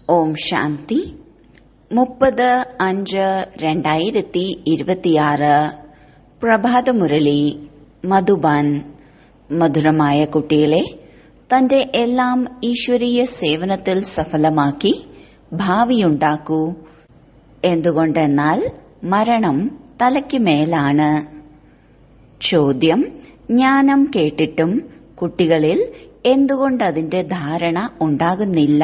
ഓം ശാന്തി മുപ്പത് അഞ്ച് രണ്ടായിരത്തി ഇരുപത്തിയാറ് പ്രഭാതമുരളി മധുബാൻ മധുരമായ കുട്ടികളെ തന്റെ എല്ലാം ഈശ്വരീയ സേവനത്തിൽ സഫലമാക്കി ഭാവിയുണ്ടാക്കൂ എന്തുകൊണ്ടെന്നാൽ മരണം തലയ്ക്ക് മേലാണ് ചോദ്യം ജ്ഞാനം കേട്ടിട്ടും കുട്ടികളിൽ എന്തുകൊണ്ടതിന്റെ ധാരണ ഉണ്ടാകുന്നില്ല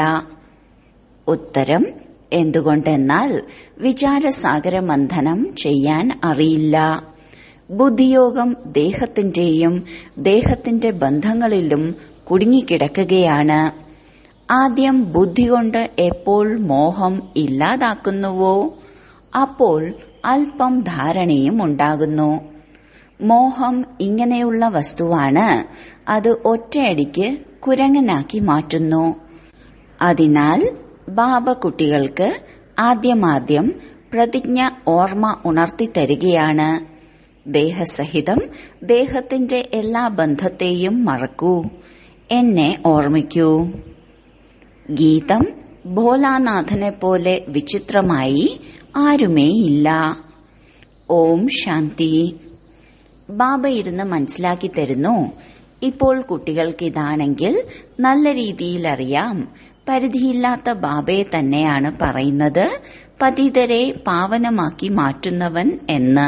ഉത്തരം എന്തുകൊണ്ടെന്നാൽ വിചാരസാഗര മന്ഥനം ചെയ്യാൻ അറിയില്ല ബുദ്ധിയോഗം ദേഹത്തിന്റെയും ദേഹത്തിന്റെ ബന്ധങ്ങളിലും കുടുങ്ങിക്കിടക്കുകയാണ് ആദ്യം ബുദ്ധി കൊണ്ട് എപ്പോൾ മോഹം ഇല്ലാതാക്കുന്നുവോ അപ്പോൾ അല്പം ധാരണയും ഉണ്ടാകുന്നു മോഹം ഇങ്ങനെയുള്ള വസ്തുവാണ് അത് ഒറ്റയടിക്ക് കുരങ്ങനാക്കി മാറ്റുന്നു അതിനാൽ ബാബ കുട്ടികൾക്ക് ആദ്യമാദ്യം പ്രതിജ്ഞ ഓർമ്മ ഉണർത്തിത്തരികയാണ് ദേഹസഹിതം ദേഹത്തിന്റെ എല്ലാ ബന്ധത്തെയും മറക്കൂ എന്നെ ഓർമ്മിക്കൂ ഗീതം ഭോലാനാഥനെ പോലെ വിചിത്രമായി ആരുമേയില്ല ഓം ശാന്തി ബാബ ഇരുന്ന് മനസ്സിലാക്കി തരുന്നു ഇപ്പോൾ കുട്ടികൾക്ക് ഇതാണെങ്കിൽ നല്ല രീതിയിൽ അറിയാം പരിധിയില്ലാത്ത ബാബയെ തന്നെയാണ് പറയുന്നത് പതിതരെ പാവനമാക്കി മാറ്റുന്നവൻ എന്ന്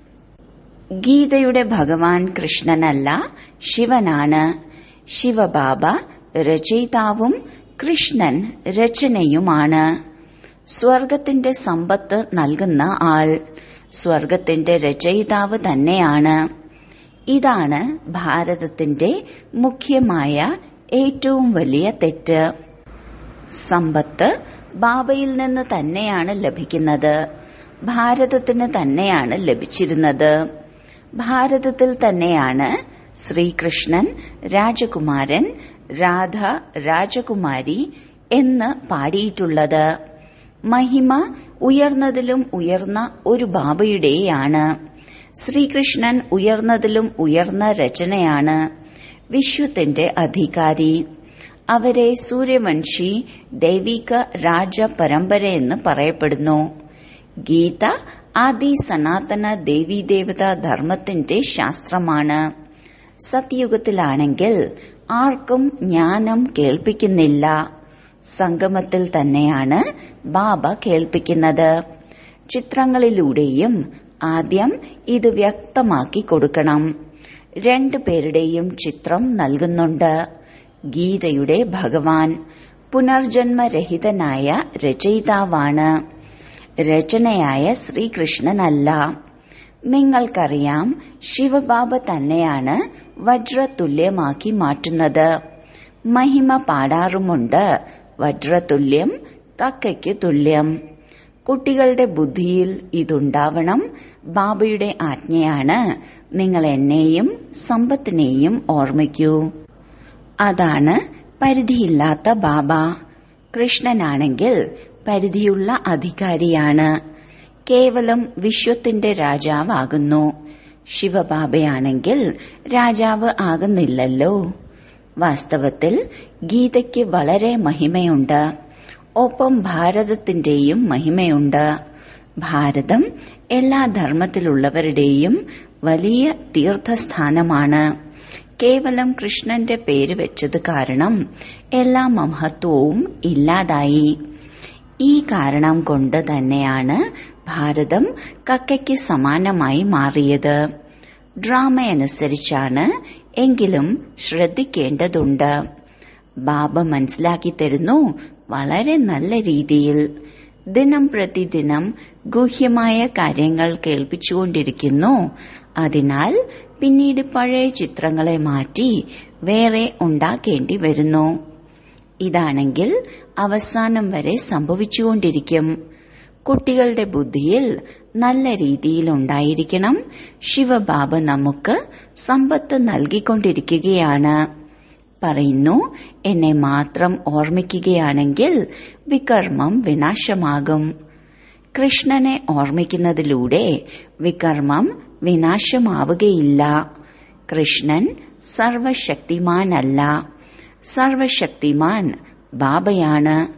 ഗീതയുടെ ഭഗവാൻ കൃഷ്ണനല്ല ശിവനാണ് ശിവബാബ രചയിതാവും കൃഷ്ണൻ രചനയുമാണ് സ്വർഗത്തിന്റെ സമ്പത്ത് നൽകുന്ന ആൾ സ്വർഗത്തിന്റെ രചയിതാവ് തന്നെയാണ് ഇതാണ് ഭാരതത്തിന്റെ മുഖ്യമായ ഏറ്റവും വലിയ തെറ്റ് സമ്പത്ത് ബാബയിൽ നിന്ന് തന്നെയാണ് ലഭിക്കുന്നത് ഭാരതത്തിന് തന്നെയാണ് ലഭിച്ചിരുന്നത് ഭാരതത്തിൽ തന്നെയാണ് ശ്രീകൃഷ്ണൻ രാജകുമാരൻ രാധ രാജകുമാരി എന്ന് പാടിയിട്ടുള്ളത് മഹിമ ഉയർന്നതിലും ഉയർന്ന ഒരു ബാബയുടെയാണ് ശ്രീകൃഷ്ണൻ ഉയർന്നതിലും ഉയർന്ന രചനയാണ് വിശ്വത്തിന്റെ അധികാരി അവരെ സൂര്യവംശി ദൈവിക രാജ പരമ്പരയെന്ന് പറയപ്പെടുന്നു ഗീത ആദി സനാതന ദേവീദേവതാ ധർമ്മത്തിന്റെ ശാസ്ത്രമാണ് സത്യുഗത്തിലാണെങ്കിൽ ആർക്കും ജ്ഞാനം കേൾപ്പിക്കുന്നില്ല സംഗമത്തിൽ തന്നെയാണ് ബാബ കേൾപ്പിക്കുന്നത് ചിത്രങ്ങളിലൂടെയും ആദ്യം ഇത് വ്യക്തമാക്കി കൊടുക്കണം രണ്ടു പേരുടെയും ചിത്രം നൽകുന്നുണ്ട് ഗീതയുടെ ഭഗവാൻ പുനർജന്മരഹിതനായ രചയിതാവാണ് രചനയായ ശ്രീകൃഷ്ണനല്ല നിങ്ങൾക്കറിയാം ശിവബാബ തന്നെയാണ് വജ്രതുല്യമാക്കി മാറ്റുന്നത് മഹിമ പാടാറുമുണ്ട് വജ്രതുല്യം കക്കയ്ക്ക് തുല്യം കുട്ടികളുടെ ബുദ്ധിയിൽ ഇതുണ്ടാവണം ബാബയുടെ ആജ്ഞയാണ് നിങ്ങൾ എന്നെയും സമ്പത്തിനെയും ഓർമ്മിക്കൂ അതാണ് പരിധിയില്ലാത്ത ബാബ കൃഷ്ണനാണെങ്കിൽ പരിധിയുള്ള അധികാരിയാണ് കേവലം വിശ്വത്തിന്റെ രാജാവാകുന്നു ശിവബാബയാണെങ്കിൽ രാജാവ് ആകുന്നില്ലല്ലോ വാസ്തവത്തിൽ ഗീതയ്ക്ക് വളരെ മഹിമയുണ്ട് ഒപ്പം ഭാരതത്തിന്റെയും മഹിമയുണ്ട് ഭാരതം എല്ലാ ധർമ്മത്തിലുള്ളവരുടെയും വലിയ തീർത്ഥസ്ഥാനമാണ് കേവലം കൃഷ്ണന്റെ പേര് വെച്ചത് കാരണം എല്ലാ മഹത്വവും ഇല്ലാതായി ഈ കാരണം കൊണ്ട് തന്നെയാണ് ഭാരതം കക്കയ്ക്ക് സമാനമായി മാറിയത് ഡ്രാമയനുസരിച്ചാണ് എങ്കിലും ശ്രദ്ധിക്കേണ്ടതുണ്ട് ബാബ മനസ്സിലാക്കി തരുന്നു വളരെ നല്ല രീതിയിൽ ദിനം പ്രതിദിനം ഗുഹ്യമായ കാര്യങ്ങൾ കേൾപ്പിച്ചുകൊണ്ടിരിക്കുന്നു അതിനാൽ പിന്നീട് പഴയ ചിത്രങ്ങളെ മാറ്റി വേറെ ഉണ്ടാക്കേണ്ടി വരുന്നു ഇതാണെങ്കിൽ അവസാനം വരെ സംഭവിച്ചുകൊണ്ടിരിക്കും കുട്ടികളുടെ ബുദ്ധിയിൽ നല്ല രീതിയിൽ ഉണ്ടായിരിക്കണം ശിവബാബ നമുക്ക് സമ്പത്ത് നൽകിക്കൊണ്ടിരിക്കുകയാണ് പറയുന്നു എന്നെ മാത്രം ഓർമ്മിക്കുകയാണെങ്കിൽ വികർമ്മം വിനാശമാകും കൃഷ്ണനെ ഓർമ്മിക്കുന്നതിലൂടെ വികർമ്മം വിനാശമാവുകയില്ല കൃഷ്ണൻ സർവശക്തിമാനല്ല സർവശക്തിമാൻ ബാബയാണ്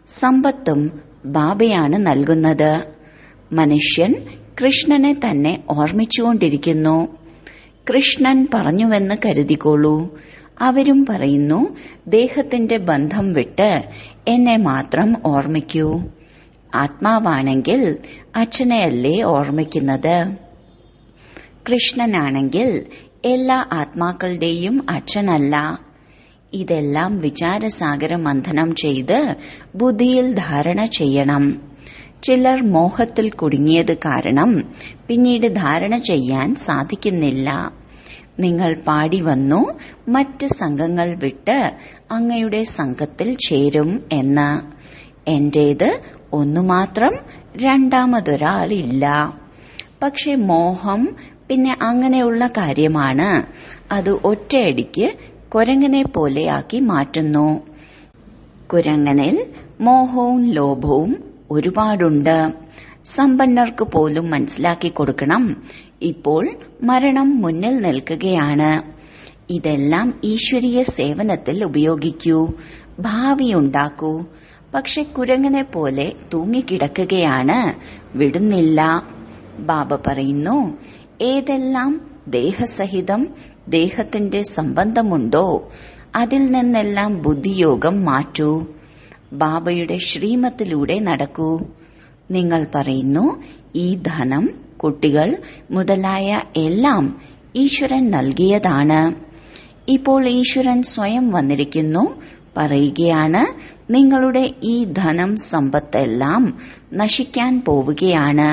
സമ്പത്തും ബാബയാണ് നൽകുന്നത് മനുഷ്യൻ കൃഷ്ണനെ തന്നെ ഓർമ്മിച്ചുകൊണ്ടിരിക്കുന്നു കൃഷ്ണൻ പറഞ്ഞുവെന്ന് കരുതിക്കോളൂ അവരും പറയുന്നു ദേഹത്തിന്റെ ബന്ധം വിട്ട് എന്നെ മാത്രം ഓർമ്മിക്കൂ ആത്മാവാണെങ്കിൽ അച്ഛനെയല്ലേ ഓർമ്മിക്കുന്നത് കൃഷ്ണനാണെങ്കിൽ എല്ലാ ആത്മാക്കളുടെയും അച്ഛനല്ല ഇതെല്ലാം വിചാരസാഗര മന്ഥനം ചെയ്ത് ബുദ്ധിയിൽ ധാരണ ചെയ്യണം ചിലർ മോഹത്തിൽ കുടുങ്ങിയത് കാരണം പിന്നീട് ധാരണ ചെയ്യാൻ സാധിക്കുന്നില്ല നിങ്ങൾ പാടി വന്നു മറ്റ് സംഘങ്ങൾ വിട്ട് അങ്ങയുടെ സംഘത്തിൽ ചേരും എന്ന് എന്റേത് ഒന്നു മാത്രം രണ്ടാമതൊരാളില്ല പക്ഷെ മോഹം പിന്നെ അങ്ങനെയുള്ള കാര്യമാണ് അത് ഒറ്റയടിക്ക് കുരങ്ങനെ പോലെയാക്കി മാറ്റുന്നു കുരങ്ങനിൽ മോഹവും ലോഭവും ഒരുപാടുണ്ട് സമ്പന്നർക്ക് പോലും മനസ്സിലാക്കി കൊടുക്കണം ഇപ്പോൾ മരണം മുന്നിൽ നിൽക്കുകയാണ് ഇതെല്ലാം ഈശ്വരീയ സേവനത്തിൽ ഉപയോഗിക്കൂ ഭാവിയുണ്ടാക്കൂ പക്ഷെ കുരങ്ങനെ പോലെ തൂങ്ങിക്കിടക്കുകയാണ് വിടുന്നില്ല ബാബ പറയുന്നു ഏതെല്ലാം ദേഹസഹിതം ദേഹത്തിന്റെ സംബന്ധമുണ്ടോ അതിൽ നിന്നെല്ലാം ബുദ്ധിയോഗം മാറ്റൂ ബാബയുടെ ശ്രീമത്തിലൂടെ നടക്കൂ നിങ്ങൾ പറയുന്നു ഈ ധനം കുട്ടികൾ മുതലായ എല്ലാം ഈശ്വരൻ നൽകിയതാണ് ഇപ്പോൾ ഈശ്വരൻ സ്വയം വന്നിരിക്കുന്നു പറയുകയാണ് നിങ്ങളുടെ ഈ ധനം സമ്പത്തെല്ലാം നശിക്കാൻ പോവുകയാണ്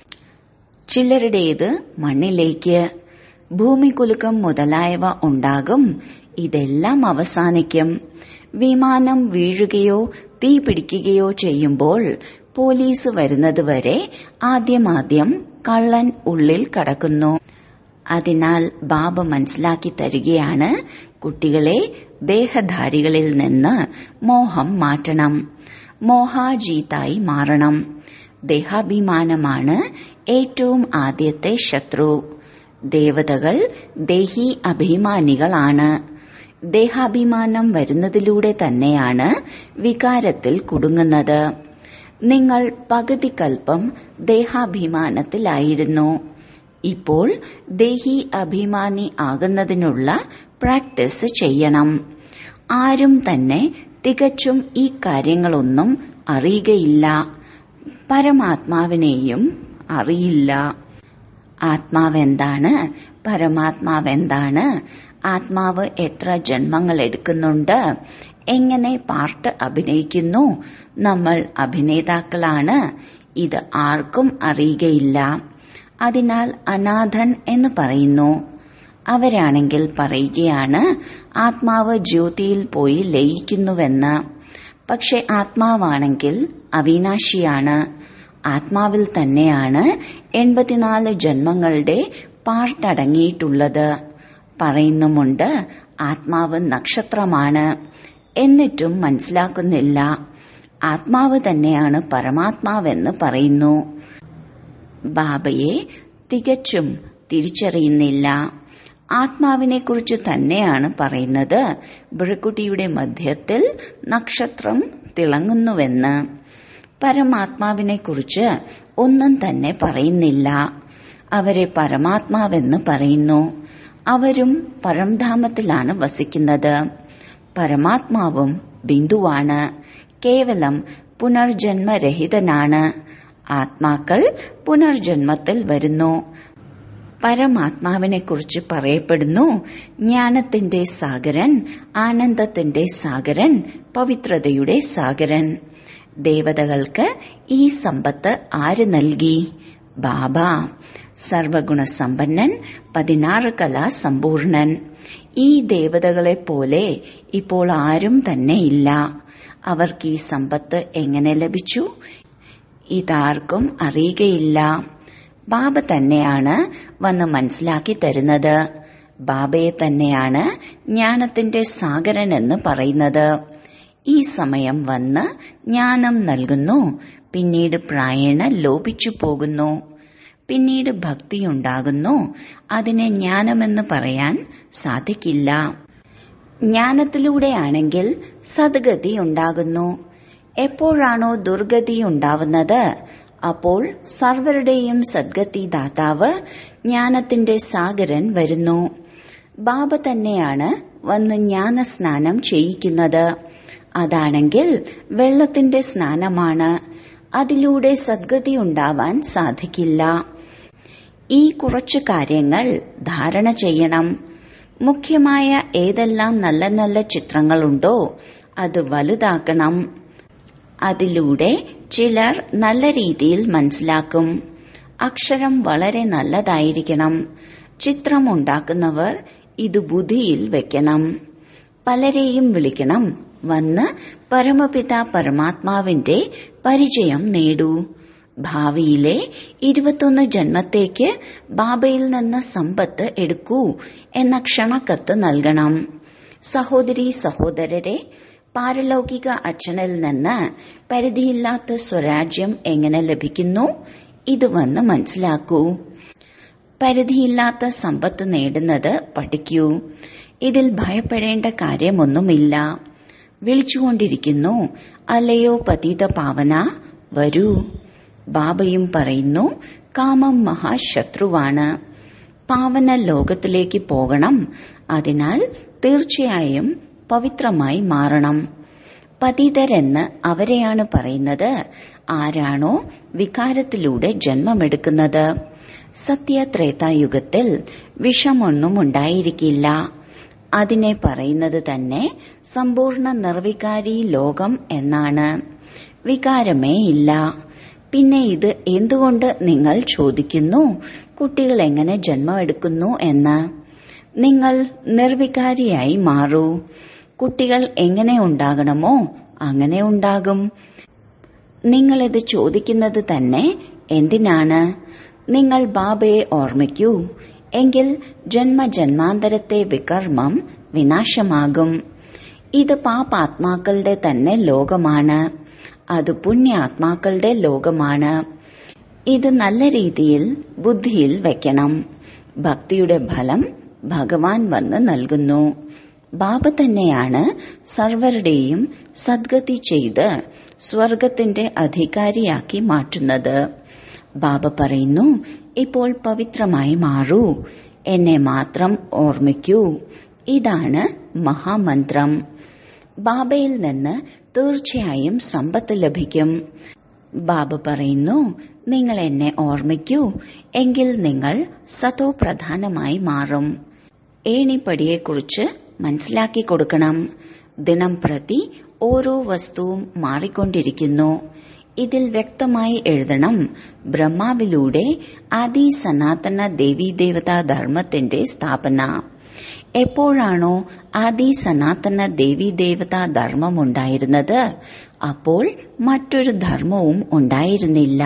ചിലരുടേത് മണ്ണിലേക്ക് ഭൂമികുലുക്കം മുതലായവ ഉണ്ടാകും ഇതെല്ലാം അവസാനിക്കും വിമാനം വീഴുകയോ തീ പിടിക്കുകയോ ചെയ്യുമ്പോൾ പോലീസ് വരുന്നതുവരെ ആദ്യമാദ്യം കള്ളൻ ഉള്ളിൽ കടക്കുന്നു അതിനാൽ ബാബ മനസ്സിലാക്കി തരികയാണ് കുട്ടികളെ ദേഹധാരികളിൽ നിന്ന് മോഹം മാറ്റണം മോഹാജീതായി മാറണം ദേഹാഭിമാനമാണ് ഏറ്റവും ആദ്യത്തെ ശത്രു ദേവതകൾ ദേഹി അഭിമാനികളാണ് ദേഹാഭിമാനം വരുന്നതിലൂടെ തന്നെയാണ് വികാരത്തിൽ കുടുങ്ങുന്നത് നിങ്ങൾ പകുതി കൽപ്പം ദേഹാഭിമാനത്തിലായിരുന്നു ഇപ്പോൾ ദേഹി അഭിമാനി ആകുന്നതിനുള്ള പ്രാക്ടീസ് ചെയ്യണം ആരും തന്നെ തികച്ചും ഈ കാര്യങ്ങളൊന്നും അറിയുകയില്ല പരമാത്മാവിനെയും അറിയില്ല ആത്മാവെന്താണ് പരമാത്മാവെന്താണ് ആത്മാവ് എത്ര ജന്മങ്ങൾ എടുക്കുന്നുണ്ട് എങ്ങനെ പാർട്ട് അഭിനയിക്കുന്നു നമ്മൾ അഭിനേതാക്കളാണ് ഇത് ആർക്കും അറിയുകയില്ല അതിനാൽ അനാഥൻ എന്ന് പറയുന്നു അവരാണെങ്കിൽ പറയുകയാണ് ആത്മാവ് ജ്യോതിയിൽ പോയി ലയിക്കുന്നുവെന്ന് പക്ഷെ ആത്മാവാണെങ്കിൽ അവിനാശിയാണ് ആത്മാവിൽ തന്നെയാണ് എൺപത്തിനാല് ജന്മങ്ങളുടെ പാർട്ടടങ്ങിയിട്ടുള്ളത് പറയുന്നുമുണ്ട് ആത്മാവ് നക്ഷത്രമാണ് എന്നിട്ടും മനസ്സിലാക്കുന്നില്ല ആത്മാവ് തന്നെയാണ് പരമാത്മാവെന്ന് പറയുന്നു ബാബയെ തികച്ചും തിരിച്ചറിയുന്നില്ല ആത്മാവിനെക്കുറിച്ച് തന്നെയാണ് പറയുന്നത് ബൃക്കുട്ടിയുടെ മധ്യത്തിൽ നക്ഷത്രം തിളങ്ങുന്നുവെന്ന് പരമാത്മാവിനെക്കുറിച്ച് ഒന്നും തന്നെ പറയുന്നില്ല അവരെ പരമാത്മാവെന്ന് പറയുന്നു അവരും പരംധാമത്തിലാണ് വസിക്കുന്നത് പരമാത്മാവും ബിന്ദുവാണ് കേവലം പുനർജന്മരഹിതനാണ് ആത്മാക്കൾ പുനർജന്മത്തിൽ വരുന്നു പരമാത്മാവിനെക്കുറിച്ച് പറയപ്പെടുന്നു ജ്ഞാനത്തിന്റെ സാഗരൻ ആനന്ദത്തിന്റെ സാഗരൻ പവിത്രതയുടെ സാഗരൻ ദേവതകൾക്ക് ഈ സമ്പത്ത് ആര് നൽകി ബാബ സർവഗുണസമ്പന്നൻ പതിനാറ് കലാ സമ്പൂർണൻ ഈ ദേവതകളെ പോലെ ഇപ്പോൾ ആരും തന്നെ ഇല്ല അവർക്ക് ഈ സമ്പത്ത് എങ്ങനെ ലഭിച്ചു ഇതാർക്കും അറിയുകയില്ല ബാബ തന്നെയാണ് വന്ന് മനസ്സിലാക്കി തരുന്നത് ബാബയെ തന്നെയാണ് ജ്ഞാനത്തിന്റെ സാഗരൻ എന്ന് പറയുന്നത് ഈ സമയം വന്ന് ജ്ഞാനം നൽകുന്നു പിന്നീട് പ്രായണ ലോപിച്ചു പോകുന്നു പിന്നീട് ഭക്തിയുണ്ടാകുന്നു അതിനെ ജ്ഞാനമെന്ന് പറയാൻ സാധിക്കില്ല ജ്ഞാനത്തിലൂടെയാണെങ്കിൽ സദ്ഗതി ഉണ്ടാകുന്നു എപ്പോഴാണോ ദുർഗതി ഉണ്ടാവുന്നത് അപ്പോൾ സർവരുടെയും സദ്ഗതി ദാതാവ് ജ്ഞാനത്തിന്റെ സാഗരൻ വരുന്നു ബാബ തന്നെയാണ് വന്ന് ജ്ഞാനസ്നാനം ചെയ്യിക്കുന്നത് അതാണെങ്കിൽ വെള്ളത്തിന്റെ സ്നാനമാണ് അതിലൂടെ സദ്ഗതി ഉണ്ടാവാൻ സാധിക്കില്ല ഈ കുറച്ചു കാര്യങ്ങൾ ധാരണ ചെയ്യണം മുഖ്യമായ ഏതെല്ലാം നല്ല നല്ല ചിത്രങ്ങളുണ്ടോ അത് വലുതാക്കണം അതിലൂടെ ചിലർ നല്ല രീതിയിൽ മനസ്സിലാക്കും അക്ഷരം വളരെ നല്ലതായിരിക്കണം ചിത്രമുണ്ടാക്കുന്നവർ ഇത് ബുദ്ധിയിൽ വെക്കണം പലരെയും വിളിക്കണം വന്ന് പരമപിത പരമാത്മാവിന്റെ പരിചയം നേടൂ ഭാവിയിലെ ഇരുപത്തൊന്ന് ജന്മത്തേക്ക് ബാബയിൽ നിന്ന് സമ്പത്ത് എടുക്കൂ എന്ന ക്ഷണക്കത്ത് നൽകണം സഹോദരി സഹോദരരെ പാരലൗകിക അച്ഛനിൽ നിന്ന് പരിധിയില്ലാത്ത സ്വരാജ്യം എങ്ങനെ ലഭിക്കുന്നു ഇത് വന്ന് മനസ്സിലാക്കൂ പരിധിയില്ലാത്ത സമ്പത്ത് നേടുന്നത് പഠിക്കൂ ഇതിൽ ഭയപ്പെടേണ്ട കാര്യമൊന്നുമില്ല വിളിച്ചുകൊണ്ടിരിക്കുന്നു അല്ലയോ പതിത പാവന വരൂ ബാബയും പറയുന്നു കാമം മഹാശത്രുവാണ് പാവന ലോകത്തിലേക്ക് പോകണം അതിനാൽ തീർച്ചയായും പവിത്രമായി മാറണം പതിതരെന്ന് അവരെയാണ് പറയുന്നത് ആരാണോ വികാരത്തിലൂടെ ജന്മമെടുക്കുന്നത് സത്യത്രേതായുഗത്തിൽ വിഷമൊന്നും ഉണ്ടായിരിക്കില്ല അതിനെ പറയുന്നത് തന്നെ സമ്പൂർണ്ണ നിർവികാരി ലോകം എന്നാണ് വികാരമേ ഇല്ല പിന്നെ ഇത് എന്തുകൊണ്ട് നിങ്ങൾ ചോദിക്കുന്നു കുട്ടികൾ എങ്ങനെ ജന്മമെടുക്കുന്നു എന്ന് നിങ്ങൾ നിർവികാരിയായി മാറൂ കുട്ടികൾ എങ്ങനെ ഉണ്ടാകണമോ അങ്ങനെ ഉണ്ടാകും നിങ്ങളിത് ചോദിക്കുന്നത് തന്നെ എന്തിനാണ് നിങ്ങൾ ബാബയെ ഓർമ്മിക്കൂ എങ്കിൽ ജന്മജന്മാന്തരത്തെ വികർമ്മം വിനാശമാകും ഇത് പാപാത്മാക്കളുടെ തന്നെ ലോകമാണ് അത് പുണ്യാത്മാക്കളുടെ ലോകമാണ് ഇത് നല്ല രീതിയിൽ ബുദ്ധിയിൽ വെക്കണം ഭക്തിയുടെ ഫലം ഭഗവാൻ വന്ന് നൽകുന്നു ബാബ തന്നെയാണ് സർവരുടെയും സദ്ഗതി ചെയ്ത് സ്വർഗത്തിന്റെ അധികാരിയാക്കി മാറ്റുന്നത് ബാബ പറയുന്നു ഇപ്പോൾ പവിത്രമായി മാറൂ എന്നെ മാത്രം ഓർമ്മിക്കൂ ഇതാണ് മഹാമന്ത്രം ബാബയിൽ നിന്ന് തീർച്ചയായും സമ്പത്ത് ലഭിക്കും ബാബ പറയുന്നു നിങ്ങൾ എന്നെ ഓർമ്മിക്കൂ എങ്കിൽ നിങ്ങൾ സതോ പ്രധാനമായി മാറും ഏണിപ്പടിയെക്കുറിച്ച് മനസ്സിലാക്കി കൊടുക്കണം ദിനം പ്രതി ഓരോ വസ്തുവും മാറിക്കൊണ്ടിരിക്കുന്നു ഇതിൽ വ്യക്തമായി എഴുതണം ബ്രഹ്മാവിലൂടെ ആദി സനാതന ദേവീദേവതാ ധർമ്മത്തിന്റെ സ്ഥാപന എപ്പോഴാണോ ആദി സനാതന ദേവീദേവതാ ധർമ്മം ഉണ്ടായിരുന്നത് അപ്പോൾ മറ്റൊരു ധർമ്മവും ഉണ്ടായിരുന്നില്ല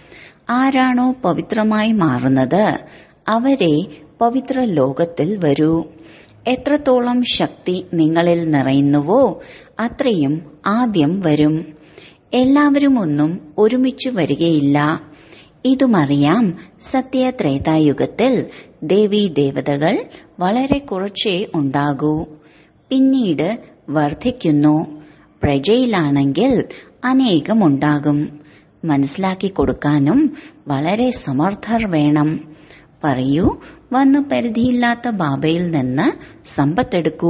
ആരാണോ പവിത്രമായി മാറുന്നത് അവരെ പവിത്ര ലോകത്തിൽ വരൂ എത്രത്തോളം ശക്തി നിങ്ങളിൽ നിറയുന്നുവോ അത്രയും ആദ്യം വരും എല്ലാവരും ഒന്നും ഒരുമിച്ച് വരികയില്ല ഇതുമറിയാം സത്യത്രേതായുഗത്തിൽ ദേവീ ദേവതകൾ വളരെ കുറച്ചേ ഉണ്ടാകൂ പിന്നീട് വർദ്ധിക്കുന്നു പ്രജയിലാണെങ്കിൽ അനേകമുണ്ടാകും മനസ്സിലാക്കി കൊടുക്കാനും വളരെ സമർത്ഥർ വേണം പറയൂ വന്ന് പരിധിയില്ലാത്ത ബാബയിൽ നിന്ന് സമ്പത്തെടുക്കൂ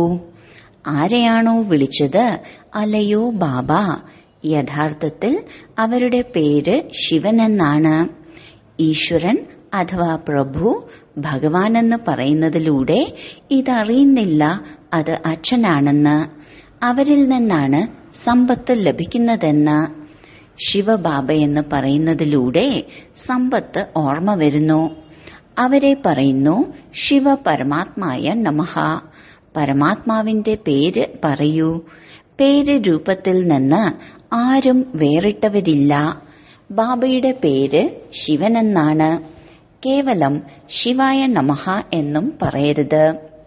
ആരെയാണോ വിളിച്ചത് അല്ലയോ ബാബ യഥാർത്ഥത്തിൽ അവരുടെ പേര് ശിവനെന്നാണ് ഈശ്വരൻ അഥവാ പ്രഭു ഭഗവാനെന്ന് പറയുന്നതിലൂടെ ഇതറിയുന്നില്ല അത് അച്ഛനാണെന്ന് അവരിൽ നിന്നാണ് സമ്പത്ത് ലഭിക്കുന്നതെന്ന് ശിവബാബയെന്ന് പറയുന്നതിലൂടെ സമ്പത്ത് ഓർമ്മ വരുന്നു അവരെ പറയുന്നു ശിവ പരമാത്മായ നമഹ പരമാത്മാവിന്റെ പേര് പറയൂ പേര് രൂപത്തിൽ നിന്ന് ആരും വേറിട്ടവരില്ല ബാബയുടെ പേര് ശിവനെന്നാണ് കേവലം ശിവായ നമഹ എന്നും പറയരുത്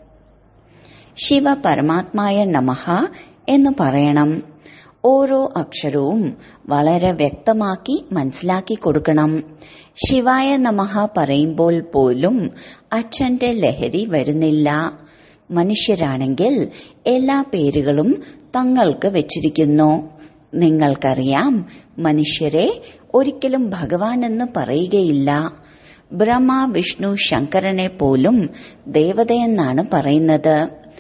ശിവ പരമാത്മായ നമഹ എന്ന് പറയണം ഓരോ അക്ഷരവും വളരെ വ്യക്തമാക്കി മനസ്സിലാക്കി കൊടുക്കണം ശിവായ നമഹ പറയുമ്പോൾ പോലും അച്ഛന്റെ ലഹരി വരുന്നില്ല മനുഷ്യരാണെങ്കിൽ എല്ലാ പേരുകളും തങ്ങൾക്ക് വെച്ചിരിക്കുന്നു നിങ്ങൾക്കറിയാം മനുഷ്യരെ ഒരിക്കലും ഭഗവാൻ എന്ന് പറയുകയില്ല ബ്രഹ്മ വിഷ്ണു ശങ്കരനെ പോലും ദേവതയെന്നാണ് പറയുന്നത്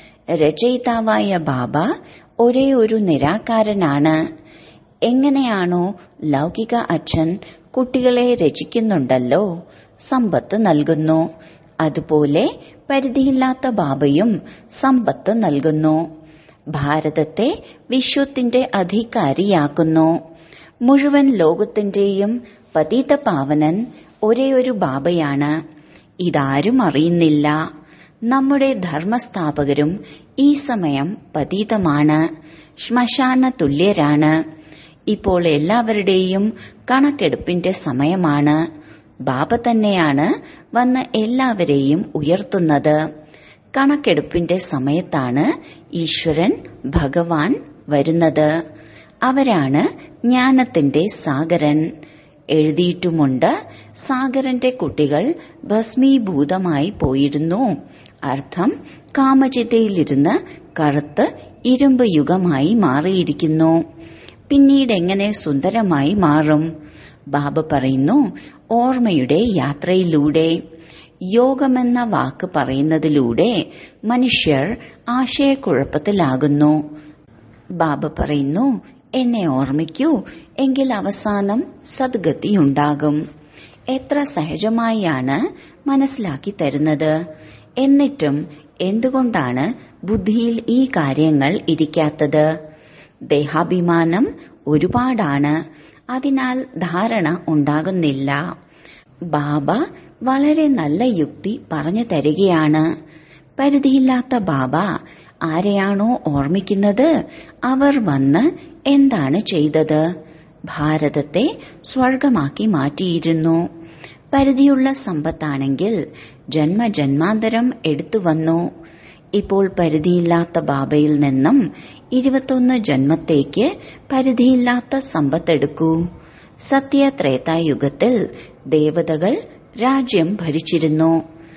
രചയിതാവായ ബാബ ഒരേ ഒരു നിരാകാരനാണ് എങ്ങനെയാണോ ലൗകിക അച്ഛൻ കുട്ടികളെ രചിക്കുന്നുണ്ടല്ലോ സമ്പത്ത് നൽകുന്നു അതുപോലെ പരിധിയില്ലാത്ത ബാബയും സമ്പത്ത് നൽകുന്നു ഭാരതത്തെ വിശ്വത്തിന്റെ അധികാരിയാക്കുന്നു മുഴുവൻ ലോകത്തിന്റെയും പതിത പാവനൻ ഒരേ ഒരു ബാബയാണ് ഇതാരും അറിയുന്നില്ല നമ്മുടെ ധർമ്മസ്ഥാപകരും ഈ സമയം പതീതമാണ് ശ്മശാന തുല്യരാണ് ഇപ്പോൾ എല്ലാവരുടെയും കണക്കെടുപ്പിന്റെ സമയമാണ് ബാബ തന്നെയാണ് വന്ന് എല്ലാവരെയും ഉയർത്തുന്നത് കണക്കെടുപ്പിന്റെ സമയത്താണ് ഈശ്വരൻ ഭഗവാൻ വരുന്നത് അവരാണ് ജ്ഞാനത്തിന്റെ സാഗരൻ എഴുതിയിട്ടുമുണ്ട് സാഗരന്റെ കുട്ടികൾ ഭസ്മീഭൂതമായി പോയിരുന്നു അർത്ഥം കാമചിതയിലിരുന്ന് കറുത്ത് ഇരുമ്പ് യുഗമായി മാറിയിരിക്കുന്നു പിന്നീട് എങ്ങനെ സുന്ദരമായി മാറും ബാബ പറയുന്നു ഓർമ്മയുടെ യാത്രയിലൂടെ യോഗമെന്ന വാക്ക് പറയുന്നതിലൂടെ മനുഷ്യർ ആശയക്കുഴപ്പത്തിലാകുന്നു ബാബ പറയുന്നു എന്നെ ഓർമ്മിക്കൂ എങ്കിൽ അവസാനം സദ്ഗതിയുണ്ടാകും എത്ര സഹജമായാണ് മനസ്സിലാക്കി തരുന്നത് എന്നിട്ടും എന്തുകൊണ്ടാണ് ബുദ്ധിയിൽ ഈ കാര്യങ്ങൾ ഇരിക്കാത്തത് ദേഹാഭിമാനം ഒരുപാടാണ് അതിനാൽ ധാരണ ഉണ്ടാകുന്നില്ല ബാബ വളരെ നല്ല യുക്തി പറഞ്ഞു തരികയാണ് പരിധിയില്ലാത്ത ബാബ ആരെയാണോ ഓർമ്മിക്കുന്നത് അവർ വന്ന് എന്താണ് ചെയ്തത് ഭാരതത്തെ സ്വർഗമാക്കി മാറ്റിയിരുന്നു പരിധിയുള്ള സമ്പത്താണെങ്കിൽ ജന്മജന്മാന്തരം എടുത്തു വന്നു ഇപ്പോൾ പരിധിയില്ലാത്ത ബാബയിൽ നിന്നും ഇരുപത്തൊന്ന് ജന്മത്തേക്ക് പരിധിയില്ലാത്ത സമ്പത്തെടുക്കൂ സത്യത്രേതായുഗത്തിൽ ദേവതകൾ രാജ്യം ഭരിച്ചിരുന്നു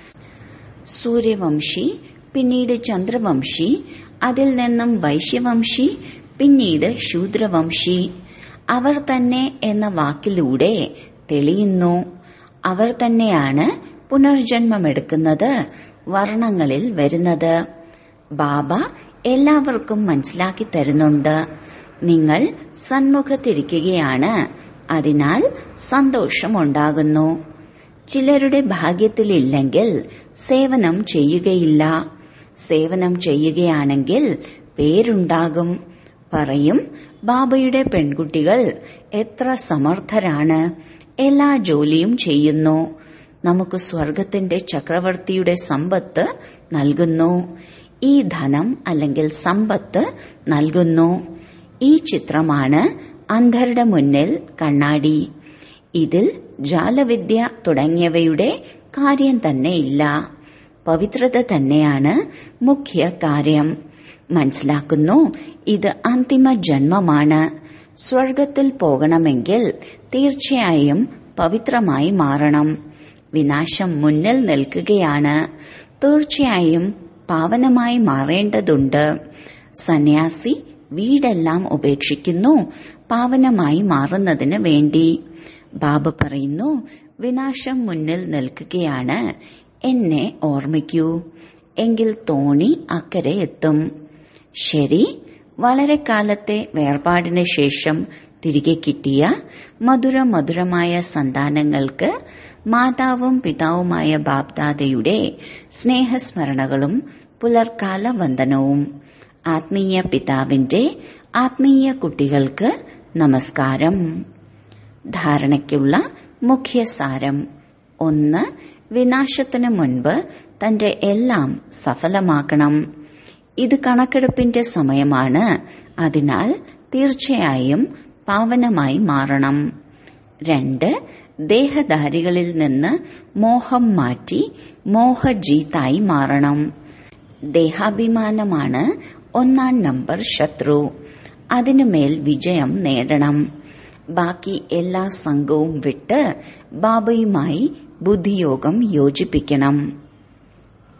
സൂര്യവംശി പിന്നീട് ചന്ദ്രവംശി അതിൽ നിന്നും വൈശ്യവംശി പിന്നീട് ശൂദ്രവംശി അവർ തന്നെ എന്ന വാക്കിലൂടെ തെളിയുന്നു അവർ തന്നെയാണ് പുനർജന്മമെടുക്കുന്നത് വർണ്ണങ്ങളിൽ വരുന്നത് ബാബ എല്ലാവർക്കും മനസ്സിലാക്കി തരുന്നുണ്ട് നിങ്ങൾ സന്മുഖത്തിരിക്കുകയാണ് അതിനാൽ സന്തോഷമുണ്ടാകുന്നു ചിലരുടെ ഭാഗ്യത്തിലില്ലെങ്കിൽ സേവനം ചെയ്യുകയില്ല സേവനം ചെയ്യുകയാണെങ്കിൽ പേരുണ്ടാകും പറയും ബാബയുടെ പെൺകുട്ടികൾ എത്ര സമർത്ഥരാണ് എല്ലാ ജോലിയും ചെയ്യുന്നു നമുക്ക് സ്വർഗത്തിന്റെ ചക്രവർത്തിയുടെ സമ്പത്ത് നൽകുന്നു ഈ ധനം അല്ലെങ്കിൽ സമ്പത്ത് നൽകുന്നു ഈ ചിത്രമാണ് അന്ധരുടെ മുന്നിൽ കണ്ണാടി ഇതിൽ ജാലവിദ്യ തുടങ്ങിയവയുടെ കാര്യം തന്നെ ഇല്ല പവിത്രത തന്നെയാണ് മുഖ്യ കാര്യം മനസ്സിലാക്കുന്നു ഇത് അന്തിമ ജന്മമാണ് സ്വർഗത്തിൽ പോകണമെങ്കിൽ തീർച്ചയായും പവിത്രമായി മാറണം വിനാശം മുന്നിൽ നിൽക്കുകയാണ് തീർച്ചയായും പാവനമായി മാറേണ്ടതുണ്ട് സന്യാസി വീടെല്ലാം ഉപേക്ഷിക്കുന്നു പാവനമായി മാറുന്നതിന് വേണ്ടി ബാബ പറയുന്നു വിനാശം മുന്നിൽ നിൽക്കുകയാണ് എന്നെ ഓർമ്മിക്കൂ എങ്കിൽ തോണി അക്കരെ എത്തും ശരി വളരെ കാലത്തെ വേർപാടിന് ശേഷം തിരികെ കിട്ടിയ മധുര മധുരമായ സന്താനങ്ങൾക്ക് മാതാവും പിതാവുമായ ബാബ്ദാദയുടെ സ്നേഹസ്മരണകളും പുലർക്കാല വന്ദനവും ആത്മീയ പിതാവിന്റെ ആത്മീയ കുട്ടികൾക്ക് നമസ്കാരം ധാരണയ്ക്കുള്ള മുഖ്യ സാരം ഒന്ന് വിനാശത്തിന് മുൻപ് തന്റെ എല്ലാം സഫലമാക്കണം ഇത് കണക്കെടുപ്പിന്റെ സമയമാണ് അതിനാൽ തീർച്ചയായും പാവനമായി മാറണം രണ്ട് ദേഹധാരികളിൽ നിന്ന് മോഹം മാറ്റി മോഹജീത്തായി മാറണം ദേഹാഭിമാനമാണ് ഒന്നാം നമ്പർ ശത്രു അതിനുമേൽ വിജയം നേടണം ബാക്കി എല്ലാ സംഘവും വിട്ട് ബാബയുമായി ബുദ്ധിയോഗം യോജിപ്പിക്കണം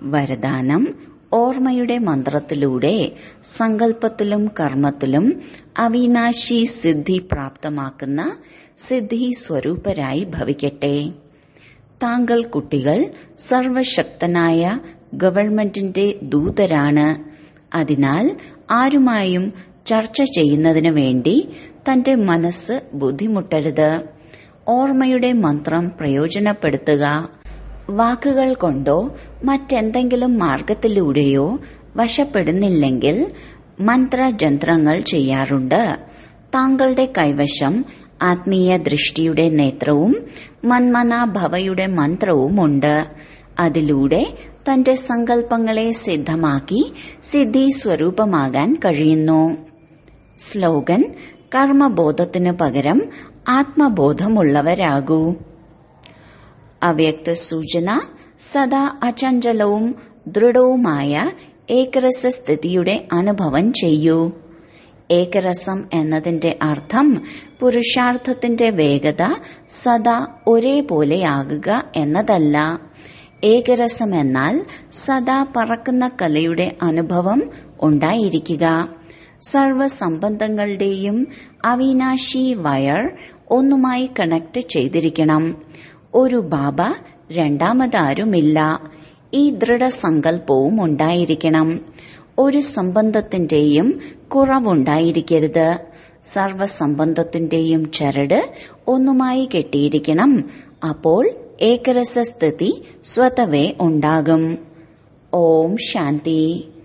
വരദാനം ഓർമ്മയുടെ മന്ത്രത്തിലൂടെ സങ്കല്പത്തിലും കർമ്മത്തിലും അവിനാശി സിദ്ധി പ്രാപ്തമാക്കുന്ന സിദ്ധി സ്വരൂപരായി ഭവിക്കട്ടെ താങ്കൾ കുട്ടികൾ സർവശക്തനായ ഗവൺമെന്റിന്റെ ദൂതരാണ് അതിനാൽ ആരുമായും ചർച്ച ചെയ്യുന്നതിനു വേണ്ടി തന്റെ മനസ്സ് ബുദ്ധിമുട്ടരുത് ഓർമ്മയുടെ മന്ത്രം പ്രയോജനപ്പെടുത്തുക വാക്കുകൾ കൊണ്ടോ മറ്റെന്തെങ്കിലും മാർഗത്തിലൂടെയോ വശപ്പെടുന്നില്ലെങ്കിൽ മന്ത്രജന്ത്രങ്ങൾ ചെയ്യാറുണ്ട് താങ്കളുടെ കൈവശം ആത്മീയ ദൃഷ്ടിയുടെ നേത്രവും മന്മനാഭവയുടെ മന്ത്രവുമുണ്ട് അതിലൂടെ തന്റെ സങ്കല്പങ്ങളെ സിദ്ധമാക്കി സിദ്ധി സ്വരൂപമാകാൻ കഴിയുന്നു സ്ലോഗൻ കർമ്മബോധത്തിനു പകരം ആത്മബോധമുള്ളവരാകൂ അവ്യക്ത സൂചന സദാ അചഞ്ചലവും ദൃഢവുമായ ഏകരസ സ്ഥിതിയുടെ അനുഭവം ചെയ്യൂ ഏകരസം എന്നതിന്റെ അർത്ഥം പുരുഷാർത്ഥത്തിന്റെ വേഗത സദാ ഒരേപോലെയാകുക എന്നതല്ല ഏകരസം എന്നാൽ സദാ പറക്കുന്ന കലയുടെ അനുഭവം ഉണ്ടായിരിക്കുക സർവസംബന്ധങ്ങളുടെയും അവിനാശി വയർ ഒന്നുമായി കണക്ട് ചെയ്തിരിക്കണം ഒരു ബാബ രണ്ടാമതാരുമില്ല ഈ ദൃഢസങ്കല്പവും ഉണ്ടായിരിക്കണം ഒരു സംബന്ധത്തിന്റെയും കുറവുണ്ടായിരിക്കരുത് സർവസംബന്ധത്തിന്റെയും ചരട് ഒന്നുമായി കെട്ടിയിരിക്കണം അപ്പോൾ ഏകരസസ്ഥിതി സ്വതവേ ഉണ്ടാകും ഓം ശാന്തി